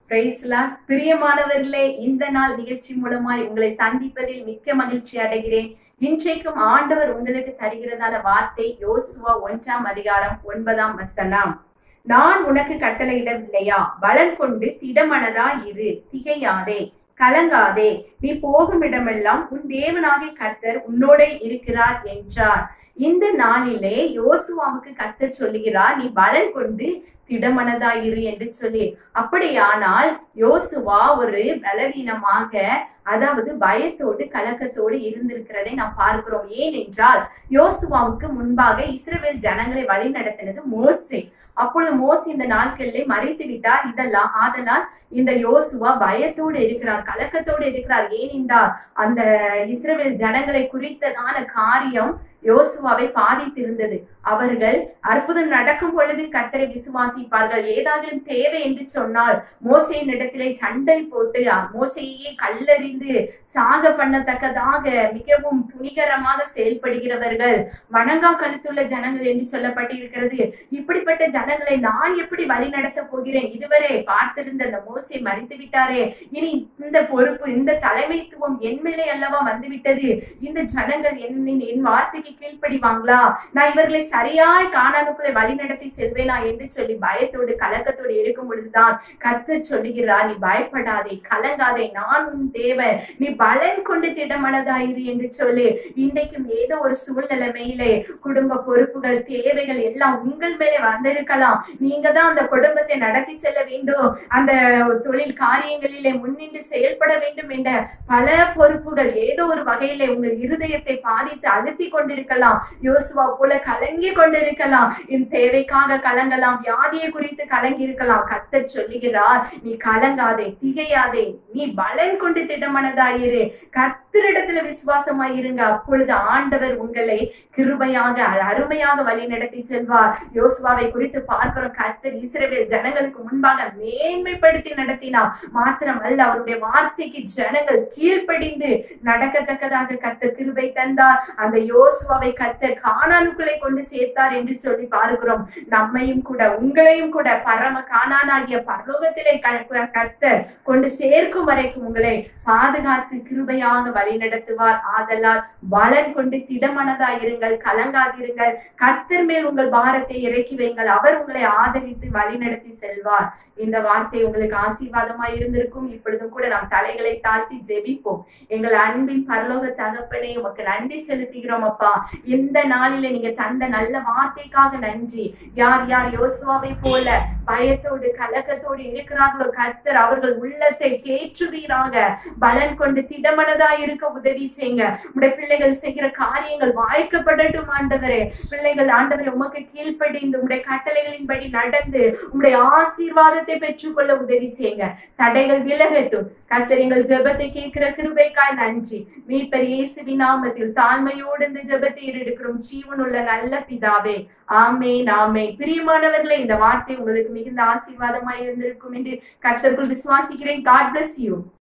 பிரைஸ்லாம் பிரியமானவர்களே இந்த நாள் நிகழ்ச்சி மூலமாய் உங்களை சந்திப்பதில் மிக்க மகிழ்ச்சி அடைகிறேன் இன்றைக்கும் ஆண்டவர் உங்களுக்கு தருகிறதான வார்த்தை யோசுவா ஒன்றாம் அதிகாரம் ஒன்பதாம் வசனம் நான் உனக்கு கட்டளையிடவில்லையா பலன் கொண்டு திடமனதா இரு திகையாதே கலங்காதே நீ போகும் இடமெல்லாம் உன் தேவனாகிய கர்த்தர் உன்னோட இருக்கிறார் என்றார் இந்த நாளிலே யோசுவாவுக்கு கர்த்தர் சொல்லுகிறார் நீ பலன் கொண்டு திடமனதாயிரு என்று சொல்லி அப்படியானால் யோசுவா ஒரு பலவீனமாக அதாவது பயத்தோடு கலக்கத்தோடு இருந்திருக்கிறதை நாம் பார்க்கிறோம் ஏனென்றால் யோசுவாவுக்கு முன்பாக இஸ்ரவேல் ஜனங்களை வழி நடத்தினது மோசே அப்பொழுது மோசே இந்த நாட்களிலே மறைத்து விட்டார் இதெல்லாம் ஆதலால் இந்த யோசுவா பயத்தோடு இருக்கிறார் கலக்கத்தோடு இருக்கிறார் ஏனென்றால் அந்த இஸ்ரவேல் ஜனங்களை குறித்ததான காரியம் யோசுவாவை பாதித்திருந்தது அவர்கள் அற்புதம் நடக்கும் பொழுது கத்தரை விசுவாசிப்பார்கள் ஏதாகிலும் தேவை என்று சொன்னால் மோசையின் இடத்திலே சண்டை போட்டு மோசையே கல்லறிந்து சாக பண்ணத்தக்கதாக மிகவும் துணிகரமாக செயல்படுகிறவர்கள் வணங்கா கழுத்துள்ள ஜனங்கள் என்று சொல்லப்பட்டிருக்கிறது இப்படிப்பட்ட ஜனங்களை நான் எப்படி வழி நடத்த போகிறேன் இதுவரை பார்த்திருந்த அந்த மோசை மறித்து விட்டாரே இனி இந்த பொறுப்பு இந்த தலைமைத்துவம் என் மேலே அல்லவா வந்துவிட்டது இந்த ஜனங்கள் என் என் வார்த்தைக்கு கீழ்ப்படிவாங்களா நான் இவர்களை சரியாய் காணானுக்குள்ளே வழி நடத்தி செல்வேனா என்று சொல்லி பயத்தோடு கலக்கத்தோடு இருக்கும் பொழுதுதான் கத்து சொல்லுகிறார் நீ பயப்படாதே கலங்காதே நான் உன் தேவன் நீ பலன் கொண்டு திடமனதாயிரு என்று சொல்லி இன்றைக்கும் ஏதோ ஒரு சூழ்நிலைமையிலே குடும்ப பொறுப்புகள் தேவைகள் எல்லாம் உங்கள் மேலே வந்திருக்கலாம் நீங்க தான் அந்த குடும்பத்தை நடத்தி செல்ல வேண்டும் அந்த தொழில் காரியங்களிலே முன்னின்று செயல்பட வேண்டும் என்ற பல பொறுப்புகள் ஏதோ ஒரு வகையிலே உங்கள் இருதயத்தை பாதித்து அழுத்தி கொண்டிருக்கலாம் யோசுவா போல கலங்கி கொண்டிருக்கலாம் இந்த தேவைக்காக கலங்கலாம் வியாதியை குறித்து கலங்கி இருக்கலாம் கத்த சொல்லுகிறார் நீ கலங்காதே திகையாதே நீ பலன் கொண்டு திடமனதாயிரு கர்த்தரிடத்துல விசுவாசமாயிருங்க அப்பொழுது ஆண்டவர் உங்களை கிருபையாக அருமையாக வழி நடத்தி செல்வார் யோசுவாவை குறித்து பார்க்கிறோம் கர்த்தர் இஸ்ரவேல் ஜனங்களுக்கு முன்பாக மேன்மைப்படுத்தி நடத்தினார் மாத்திரமல்ல அவருடைய வார்த்தைக்கு ஜனங்கள் கீழ்ப்படிந்து நடக்கத்தக்கதாக கர்த்தர் கிருபை தந்தார் அந்த யோசுவாவை கர்த்தர் காணானுக்குள்ளே கொண்டு சேர்த்தார் என்று சொல்லி பார்க்கிறோம் நம்மையும் கூட உங்களையும் கூட பரம காணானாகிய பரலோகத்திலே கர்த்தர் கொண்டு சேர்க்கும் வரைக்கும் உங்களை பாதுகாத்து கிருபையாக வழி நடத்துவார் ஆதலால் பலன் கொண்டு திடமனதாயிருங்கள் கலங்காதிருங்கள் கர்த்தர் மேல் உங்கள் பாரத்தை இறக்கி வைங்கள் அவர் உங்களை ஆதரித்து வழி நடத்தி செல்வார் இந்த வார்த்தை உங்களுக்கு ஆசீர்வாதமாய் இருந்திருக்கும் இப்பொழுதும் கூட நாம் தலைகளை தாழ்த்தி ஜெபிப்போம் எங்கள் அன்பின் பரலோக தகப்பனே உமக்கு நன்றி செலுத்துகிறோம் அப்பா இந்த நாளில நீங்க தந்த நல்ல வார்த்தைக்காக நன்றி யார் யார் யோசுவாவை போல பயத்தோடு கலக்கத்தோடு இருக்கிறார்களோ கர்த்தர் அவர்கள் உள்ளத்தை தேற்றுவீராக பலன் கொண்டு திடமனதா இருக்க உதவி செய்யுங்க உடைய பிள்ளைகள் செய்கிற காரியங்கள் வாய்க்கப்படட்டும் ஆண்டவரே பிள்ளைகள் ஆண்டவரே உமக்கு கீழ்ப்படிந்து உடைய கட்டளைகளின்படி நடந்து உடைய ஆசீர்வாதத்தை பெற்றுக்கொள்ள உதவி செய்யுங்க தடைகள் விலகட்டும் கர்த்தர் எங்கள் ஜெபத்தை கேட்கிற கிருபைக்காய் நன்றி மீட்பர் இயேசுவின் நாமத்தில் தாழ்மையோடு இந்த ஜெபத்தை எடுக்கிறோம் ஜீவனுள்ள நல்ல பிதாவே ஆமே நாமே பிரியமானவர்களே இந்த வார்த்தை உங்களுக்கு மிகுந்த ஆசீர்வாதமாய் இருந்திருக்கும் என்று கர்த்தருக்குள் விசுவாசிக்கிறேன் காட் பிளஸ் யூ